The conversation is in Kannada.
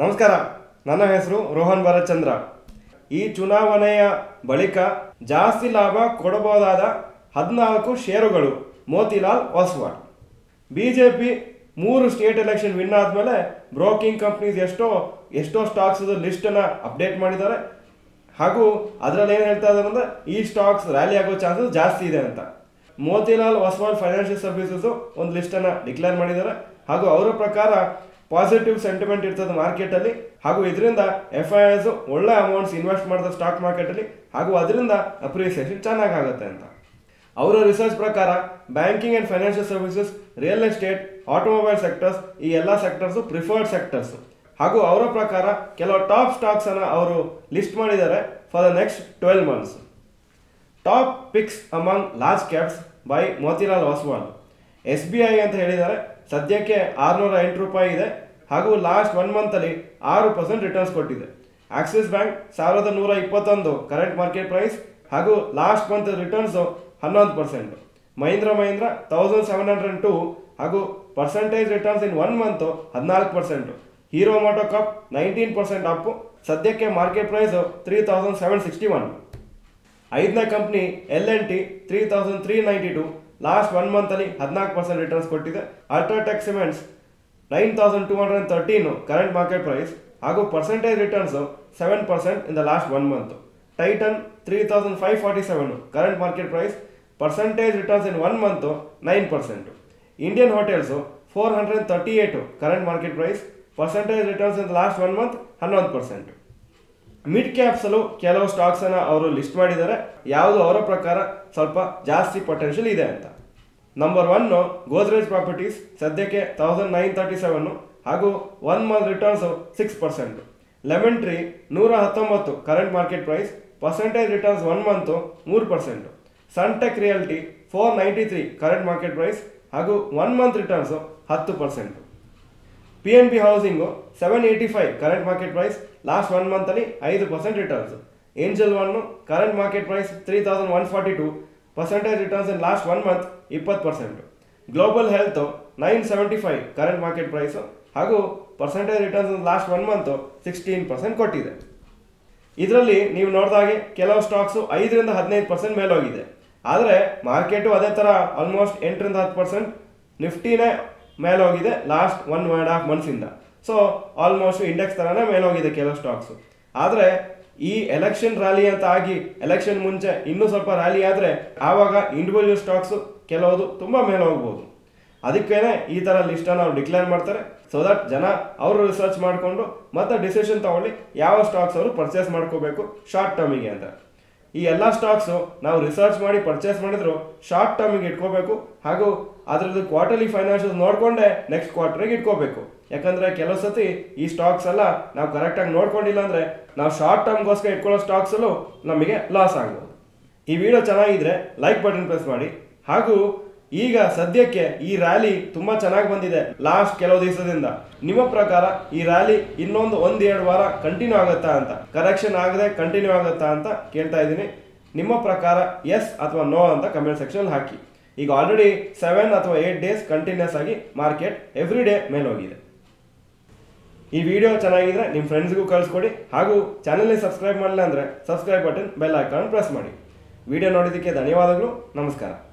ನಮಸ್ಕಾರ ನನ್ನ ಹೆಸರು ರೋಹನ್ ಭರತ್ಚಂದ್ರ ಈ ಚುನಾವಣೆಯ ಬಳಿಕ ಜಾಸ್ತಿ ಲಾಭ ಕೊಡಬಹುದಾದ ಹದಿನಾಲ್ಕು ಷೇರುಗಳು ಮೋತಿಲಾಲ್ ಒಸ್ವಾಲ್ ಬಿಜೆಪಿ ಮೂರು ಸ್ಟೇಟ್ ಎಲೆಕ್ಷನ್ ವಿನ್ ಆದಮೇಲೆ ಬ್ರೋಕಿಂಗ್ ಕಂಪ್ನೀಸ್ ಎಷ್ಟೋ ಎಷ್ಟೋ ಸ್ಟಾಕ್ಸ್ ಲಿಸ್ಟನ್ನು ಅಪ್ಡೇಟ್ ಮಾಡಿದ್ದಾರೆ ಹಾಗೂ ಅದರಲ್ಲಿ ಏನು ಹೇಳ್ತಾ ಇದ್ದಾರೆ ಅಂದರೆ ಈ ಸ್ಟಾಕ್ಸ್ ರ್ಯಾಲಿ ಆಗೋ ಚಾನ್ಸಸ್ ಜಾಸ್ತಿ ಇದೆ ಅಂತ ಮೋತಿಲಾಲ್ ಒಸ್ವಾಲ್ ಫೈನಾನ್ಷಿಯಲ್ ಸರ್ವಿಸಸ್ ಒಂದು ಲಿಸ್ಟನ್ನು ಡಿಕ್ಲೇರ್ ಮಾಡಿದ್ದಾರೆ ಹಾಗೂ ಅವರ ಪ್ರಕಾರ ಪಾಸಿಟಿವ್ ಸೆಂಟಿಮೆಂಟ್ ಇರ್ತದೆ ಮಾರ್ಕೆಟಲ್ಲಿ ಹಾಗೂ ಇದರಿಂದ ಎಫ್ ಐ ಎಸ್ ಒಳ್ಳೆ ಅಮೌಂಟ್ಸ್ ಇನ್ವೆಸ್ಟ್ ಮಾಡಿದ ಸ್ಟಾಕ್ ಮಾರ್ಕೆಟಲ್ಲಿ ಹಾಗೂ ಅದರಿಂದ ಅಪ್ರಿಸಿಯೇಷನ್ ಚೆನ್ನಾಗಾಗುತ್ತೆ ಅಂತ ಅವರ ರಿಸರ್ಚ್ ಪ್ರಕಾರ banking and financial services real estate automobile sectors ಈ ಎಲ್ಲ ಸೆಕ್ಟರ್ಸು ಪ್ರಿಫರ್ಡ್ ಸೆಕ್ಟರ್ಸ್ ಹಾಗೂ ಅವರ ಪ್ರಕಾರ ಕೆಲವು ಟಾಪ್ ಸ್ಟಾಕ್ಸ್ ಅನ್ನ ಅವರು ಲಿಸ್ಟ್ ಮಾಡಿದ್ದಾರೆ for the next twelve months top picks among large caps by Motilal Oswal S B I ಅಂತ ಹೇಳಿದ್ದಾರೆ ಸದ್ಯಕ್ಕೆ ಆರುನೂರ ಎಂಟು ರೂಪಾಯಿ ಇದೆ ಹಾಗೂ ಲಾಸ್ಟ್ ಒನ್ ಮಂತಲ್ಲಿ ಆರು ಪರ್ಸೆಂಟ್ ರಿಟರ್ನ್ಸ್ ಕೊಟ್ಟಿದೆ ಆಕ್ಸಿಸ್ ಬ್ಯಾಂಕ್ ಸಾವಿರದ ನೂರ ಇಪ್ಪತ್ತೊಂದು ಕರೆಂಟ್ ಮಾರ್ಕೆಟ್ ಪ್ರೈಸ್ ಹಾಗೂ ಲಾಸ್ಟ್ ಮಂತ್ ರಿಟರ್ನ್ಸು ಹನ್ನೊಂದು percent Mahindra Mahindra thousand seven hundred two ಹಾಗೂ percentage returns in one month ಹದಿನಾಲ್ಕು percent Hero MotoCorp nineteen percent up ಸದ್ಯಕ್ಕೆ market price three thousand seven sixty one ಐದನೇ company L N T three thousand three ninety two last one ಮಂತಲ್ಲಿ ಹದಿನಾಲ್ಕು ಪರ್ಸೆಂಟ್ ರಿಟರ್ನ್ಸ್ ಕೊಟ್ಟಿದೆ UltraTech cements nine thousand two hundred thirteen current market price ಹಾಗೂ percentage returns seven percent in the last one month Titan three thousand five forty seven current market price percentage returns in one month nine percent Indian hotels four hundred thirty eight current market price percentage returns in the last one month ಹನ್ನೊಂದು ಪರ್ಸೆಂಟು ಮಿಡ್ ಕ್ಯಾಪ್ಸಲ್ಲೂ ಕೆಲವು ಸ್ಟಾಕ್ಸನ್ನು ಅವರು ಲಿಸ್ಟ್ ಮಾಡಿದ್ದಾರೆ ಯಾವುದು ಅವರ ಪ್ರಕಾರ ಸ್ವಲ್ಪ ಜಾಸ್ತಿ ಪೊಟೆನ್ಷಿಯಲ್ ಇದೆ ಅಂತ ನಂಬರ್ ಒನ್ನು ಗೋದ್ರೇಜ್ ಪ್ರಾಪರ್ಟೀಸ್ ಸದ್ಯಕ್ಕೆ ತೌಸಂಡ್ ನೈನ್ ತರ್ಟಿ ಸೆವೆನ್ನು ಹಾಗೂ one month returns six percent lemon tree ನೂರ ಹತ್ತೊಂಬತ್ತು current market price percentage returns one month ಮೂರು percent Sunteck realty four ninety three current market price ಹಾಗೂ ಒನ್ ಮಂತ್ ರಿಟರ್ನ್ಸು ಹತ್ತು percent P N B housing seven eighty five current market price last one ಮಂತಲ್ಲಿ ಐದು percent returns angel one current market price three thousand one forty two percentage returns in last one month ಇಪ್ಪತ್ತು percent global health nine seventy five current market price ಹಾಗೂ percentage returns in last one month sixteen percent ಕೊಟ್ಟಿದೆ ಇದರಲ್ಲಿ ನೀವು ನೋಡಿದಾಗೆ ಕೆಲವು ಸ್ಟಾಕ್ಸು ಐದರಿಂದ ಹದಿನೈದು ಪರ್ಸೆಂಟ್ ಮೇಲೋಗಿದೆ ಆದರೆ ಮಾರ್ಕೆಟು ಅದೇ ಥರ ಆಲ್ಮೋಸ್ಟ್ ಎಂಟರಿಂದ ಹತ್ತು ಪರ್ಸೆಂಟ್ ನಿಫ್ಟಿನೇ ಮೇಲೋಗಿದೆ ಲಾಸ್ಟ್ ಒನ್ ಆ್ಯಂಡ್ ಹಾಫ್ ಮಂತ್ಸಿಂದ ಸೊ ಆಲ್ಮೋಸ್ಟ್ ಇಂಡೆಕ್ಸ್ ಥರನೇ ಮೇಲೋಗಿದೆ ಕೆಲವು ಸ್ಟಾಕ್ಸು ಆದರೆ ಈ ಎಲೆಕ್ಷನ್ ರ್ಯಾಲಿ ಅಂತ ಆಗಿ ಎಲೆಕ್ಷನ್ ಮುಂಚೆ ಇನ್ನೂ ಸ್ವಲ್ಪ ರ್ಯಾಲಿ ಆದರೆ ಆವಾಗ ಇಂಡಿವಿಜುವಲ್ ಸ್ಟಾಕ್ಸು ಕೆಲವುದು ತುಂಬ ಮೇಲೆ ಹೋಗ್ಬೋದು ಅದಕ್ಕೇನೆ ಈ ಥರ ಲಿಸ್ಟನ್ನು ಅವ್ರು ಡಿಕ್ಲೇರ್ ಮಾಡ್ತಾರೆ ಸೊ ದಟ್ ಜನ ಅವರು ರಿಸರ್ಚ್ ಮಾಡಿಕೊಂಡು ಮತ್ತೆ ಡಿಸಿಷನ್ ತಗೊಳ್ಳಿ ಯಾವ ಸ್ಟಾಕ್ಸ್ ಅವರು ಪರ್ಚೇಸ್ ಮಾಡ್ಕೋಬೇಕು ಶಾರ್ಟ್ ಟರ್ಮಿಗೆ ಅಂತ ಈ ಎಲ್ಲ ಸ್ಟಾಕ್ಸು ನಾವು ರಿಸರ್ಚ್ ಮಾಡಿ ಪರ್ಚೇಸ್ ಮಾಡಿದ್ರು ಶಾರ್ಟ್ ಟರ್ಮಿಗೆ ಇಟ್ಕೋಬೇಕು ಹಾಗೂ ಅದರದ್ದು ಕ್ವಾರ್ಟರ್ಲಿ ಫೈನಾನ್ಷಿಯಲ್ಸ್ ನೋಡಿಕೊಂಡೇ ನೆಕ್ಸ್ಟ್ ಕ್ವಾರ್ಟರ್ಗೆ ಇಟ್ಕೋಬೇಕು ಯಾಕಂದರೆ ಕೆಲವು ಸತಿ ಈ ಸ್ಟಾಕ್ಸ್ ಎಲ್ಲ ನಾವು ಕರೆಕ್ಟಾಗಿ ನೋಡ್ಕೊಂಡಿಲ್ಲ ಅಂದರೆ ನಾವು ಶಾರ್ಟ್ ಟರ್ಮ್ಗೋಸ್ಕರ ಇಟ್ಕೊಳ್ಳೋ ಸ್ಟಾಕ್ಸಲ್ಲೂ ನಮಗೆ ಲಾಸ್ ಆಗ್ಬೋದು ಈ ವಿಡಿಯೋ ಚೆನ್ನಾಗಿದ್ರೆ ಲೈಕ್ ಬಟನ್ ಪ್ರೆಸ್ ಮಾಡಿ ಹಾಗೂ ಈಗ ಸದ್ಯಕ್ಕೆ ಈ ರ್ಯಾಲಿ ತುಂಬಾ ಚೆನ್ನಾಗಿ ಬಂದಿದೆ ಲಾಸ್ಟ್ ಕೆಲವು ದಿವಸದಿಂದ ನಿಮ್ಮ ಪ್ರಕಾರ ಈ ರ್ಯಾಲಿ ಇನ್ನೊಂದು ಒಂದ್ ಎರಡು ವಾರ ಕಂಟಿನ್ಯೂ ಆಗುತ್ತಾ ಅಂತ ಕರೆಕ್ಷನ್ ಆಗದೆ ಕಂಟಿನ್ಯೂ ಆಗುತ್ತಾ ಅಂತ ಕೇಳ್ತಾ ಇದ್ದೀನಿ ನಿಮ್ಮ ಪ್ರಕಾರ ಎಸ್ ಅಥವಾ ನೋ ಅಂತ ಕಮೆಂಟ್ ಸೆಕ್ಷನ್ ಹಾಕಿ ಈಗ ಆಲ್ರೆಡಿ ಸೆವೆನ್ ಅಥವಾ ಏಟ್ ಡೇಸ್ ಕಂಟಿನ್ಯೂಸ್ ಆಗಿ ಮಾರ್ಕೆಟ್ ಎವ್ರಿ ಡೇ ಮೇಲೋಗಿದೆ ಈ ವಿಡಿಯೋ ಚೆನ್ನಾಗಿದ್ರೆ ನಿಮ್ಮ ಫ್ರೆಂಡ್ಸ್ಗೂ ಕಳಿಸ್ಕೊಡಿ ಹಾಗೂ ಚಾನಲ್ಗೆ ಸಬ್ಸ್ಕ್ರೈಬ್ ಮಾಡಿಲ್ಲ ಅಂದರೆ subscribe button bell icon press ಮಾಡಿ ವಿಡಿಯೋ ನೋಡಿದ್ದಕ್ಕೆ ಧನ್ಯವಾದಗಳು ನಮಸ್ಕಾರ